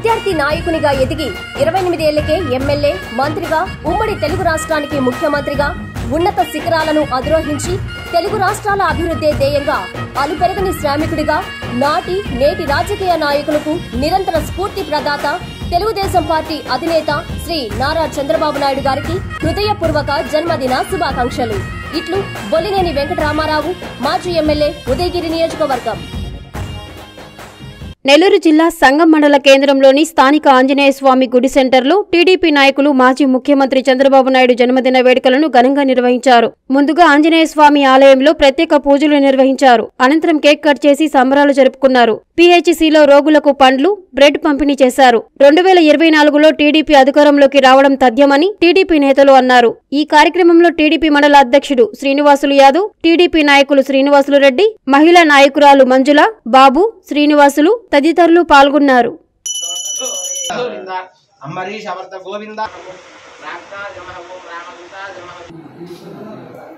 విద్యార్థి నాయకునిగా ఎదిగి ఇరవై ఎనిమిదేళ్లకే ఎమ్మెల్యే మంత్రిగా ఉమ్మడి తెలుగు రాష్ట్రానికి ముఖ్యమంత్రిగా ఉన్నత శిఖరాలను అధిరోహించి తెలుగు రాష్ట్రాల అభివృద్ధే ధ్యేయంగా అలుపెరగని శ్రామికుడిగా నాటి నేటి రాజకీయ నాయకులకు నిరంతర స్ఫూర్తి ప్రదాత తెలుగుదేశం పార్టీ అధినేత శ్రీ నారా చంద్రబాబు నాయుడు గారికి హృదయపూర్వక జన్మదిన శుభాకాంక్షలు ఇట్లు బొల్లినేని వెంకటరామారావు మాజీ ఎమ్మెల్యే ఉదయగిరి నియోజకవర్గం నెల్లూరు జిల్లా సంగం మండల కేంద్రంలోని స్థానిక ఆంజనేయ స్వామి గుడి సెంటర్లో టీడీపీ నాయకులు మాజీ ముఖ్యమంత్రి చంద్రబాబు నాయుడు జన్మదిన వేడుకలను ఘనంగా నిర్వహించారు ముందుగా ఆంజనేయ స్వామి ఆలయంలో ప్రత్యేక పూజలు నిర్వహించారు అనంతరం కేక్ కట్ చేసి సంబరాలు జరుపుకున్నారు పీహెచ్సీలో రోగులకు పండ్లు బ్రెడ్ పంపిణీ చేశారు రెండు వేల ఇరవై నాలుగులో టీడీపీ అధికారంలోకి రావడం తథ్యమని టీడీపీ నేతలు అన్నారు ఈ కార్యక్రమంలో టీడీపీ మండల అధ్యక్షుడు శ్రీనివాసులు యాదవ్ టీడీపీ నాయకులు శ్రీనివాసులు రెడ్డి మహిళా నాయకురాలు మంజుల బాబు శ్రీనివాసులు తదితరులు పాల్గొన్నారు గోవింద అంబరీష్ అవర్త గోవింద రాక్షా జమః ఓం రామదూత జమః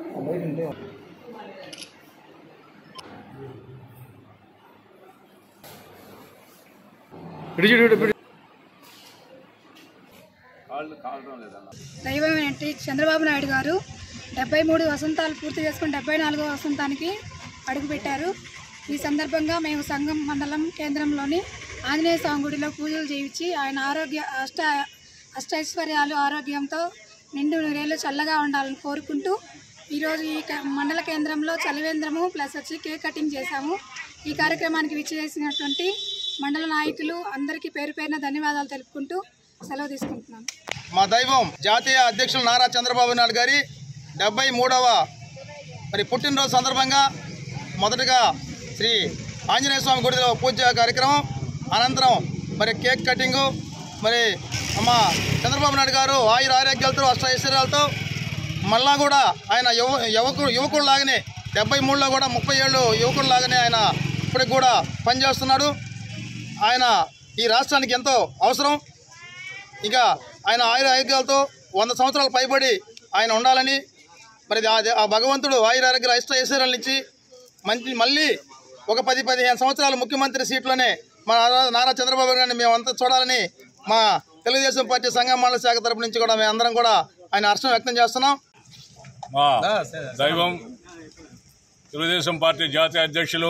దైవమైనటి చంద్రబాబు నాయుడు గారు డెబ్బై మూడు వసంతాలు పూర్తి చేసుకుని డెబ్బై నాలుగో వసంతానికి అడుగుపెట్టారు ఈ సందర్భంగా మేము సంఘం మండలం కేంద్రంలోని ఆంజనేయ స్వామి గుడిలో పూజలు చేయించి ఆయన ఆరోగ్య అష్ట అష్టైశ్వర్యాలు ఆరోగ్యంతో నిండు నూరేళ్ళు చల్లగా ఉండాలని కోరుకుంటూ ఈరోజు ఈ క- మండల కేంద్రంలో చలివేంద్రము ప్లస్ వచ్చి కేక్ కటింగ్ చేశాము ఈ కార్యక్రమానికి విచ్చేసినటువంటి మండల నాయకులు అందరికీ పేరు పేరున ధన్యవాదాలు తెలుపుకుంటూ సెలవు తీసుకుంటున్నాను మా దైవం జాతీయ అధ్యక్షులు నారా చంద్రబాబు నాయుడు గారి డెబ్బై మూడవ మరి పుట్టినరోజు సందర్భంగా మొదటగా శ్రీ ఆంజనేయ స్వామి గుడిలో పూజ కార్యక్రమం అనంతరం మరి కేక్ కటింగు మరి మా చంద్రబాబు నాయుడు గారు ఆయుర ఆరోగ్యాలతో అష్ట ఐశ్వర్యాలతో మళ్ళా కూడా ఆయన యువ యువకుడు యువకుడులాగానే డెబ్బై మూడులో కూడా ముప్పై ఏళ్ళు యువకుడులాగానే ఆయన ఇప్పటికి కూడా పనిచేస్తున్నాడు ఆయన ఈ రాష్ట్రానికి ఎంతో అవసరం ఇక ఆయన ఆయుర ఆరోగ్యాలతో వంద సంవత్సరాలు పైబడి ఆయన ఉండాలని మరి ఆ- ఆ భగవంతుడు ఆయుర ఆరోగ్యాల ఇష్ట ఐశ్వర్యాల నుంచి మంచి మళ్ళీ ఒక పది పదిహేను సంవత్సరాలు ముఖ్యమంత్రి సీట్లోనే మన నారా- నారా చంద్రబాబు గారిని మేమంతా చూడాలని మా తెలుగుదేశం పార్టీ సంఘం మండల శాఖ తరపు నుంచి కూడా మేమందరం కూడా ఆయన హర్షం వ్యక్తం చేస్తున్నాం మా దైవం తెలుగుదేశం పార్టీ జాతీయ అధ్యక్షులు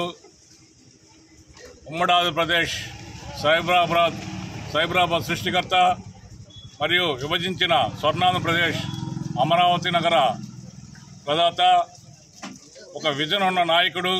ఉమ్మడి ఆంధ్రప్రదేశ్ సైబరాబాద్ సైబరాబాద్ సృష్టికర్త మరియు విభజించిన స్వర్ణాంధ్రప్రదేశ్ అమరావతి నగర ప్రదాత ఒక విజన్ ఉన్న నాయకుడు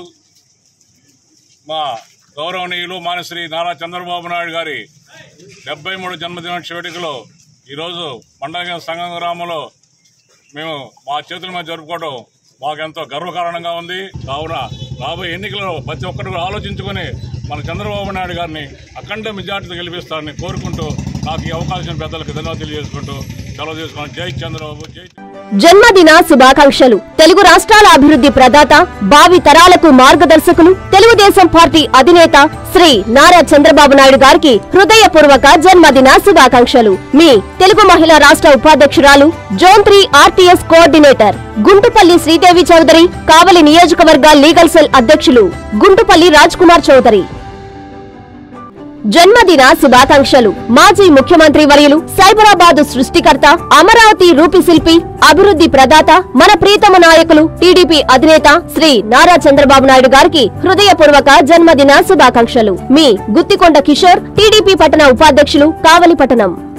మా గౌరవనీయులు మానశ్రీ నారా చంద్రబాబు నాయుడు గారి డెబ్బై మూడు జన్మదినోత్సవ వేడుకలో ఈరోజు మండల సంఘం గ్రామంలో మేము మా చేతుల మీద జరుపుకోవడం మాకెంతో గర్వకారణంగా ఉంది కావున రాబోయే ఎన్నికలలో ప్రతి ఒక్కరు కూడా ఆలోచించుకొని మన చంద్రబాబు నాయుడు గారిని అఖండ మెజార్టీతో గెలిపిస్తారని కోరుకుంటూ నాకు ఈ అవకాశం పెద్దలకు ధన్యవాదాలు తెలియజేసుకుంటూ సెలవు తీసుకున్నాను జై చంద్రబాబు జై జన్మదిన శుభాకాంక్షలు తెలుగు రాష్ట్రాల అభివృద్ధి ప్రదాత భావి తరాలకు మార్గదర్శకులు తెలుగుదేశం పార్టీ అధినేత శ్రీ నారా చంద్రబాబు నాయుడు గారికి హృదయపూర్వక జన్మదిన శుభాకాంక్షలు మీ తెలుగు మహిళా రాష్ట్ర ఉపాధ్యక్షురాలు zone three RTS coordinator Guntupalli Sridevi Chowdary Kavali నియోజకవర్గ లీగల్ సెల్ అధ్యక్షులు గుంటుపల్లి రాజ్ కుమార్ చౌదరి జన్మదిన శుభాకాంక్షలు మాజీ ముఖ్యమంత్రి వర్యులు సైబరాబాద్ సృష్టికర్త అమరావతి రూపిశిల్పి అభివృద్ధి ప్రదాత మన ప్రీతమ నాయకులు టీడీపీ అధినేత శ్రీ నారా చంద్రబాబు నాయుడు గారికి హృదయపూర్వక జన్మదిన శుభాకాంక్షలు మీ గుత్తికొండ కిషోర్ టీడీపీ పట్టణ ఉపాధ్యక్షులు కావలి పట్టణం